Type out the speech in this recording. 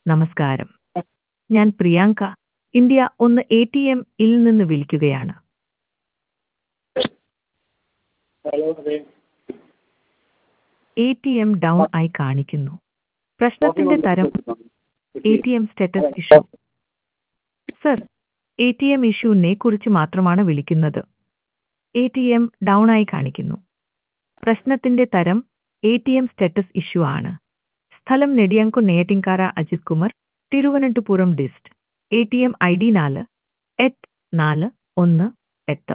നമസ്കാരം ഞാൻ പ്രിയാങ്ക ഇന്ത്യ ഒന്ന് എ ടി എം ഇൽ നിന്ന് വിളിക്കുകയാണ് ഹലോ അതെ എ ടി എം ഡൗൺ ആയി കാണിക്കുന്നു പ്രശ്നത്തിന്റെ തരം A T M status issue sir A T M ഇഷ്യൂവിനെ കുറിച്ച് മാത്രമാണ് വിളിക്കുന്നത് എ ടി എം ഡൗൺ ആയി കാണിക്കുന്നു പ്രശ്നത്തിന്റെ തരം A T M status issue ആണ് സ്ഥലം നെടിയാങ്കു Neyyattinkara Ajith Kumar Thiruvananthapuram dist A T M I D നാല് എട്ട് നാല് ഒന്ന് എട്ട്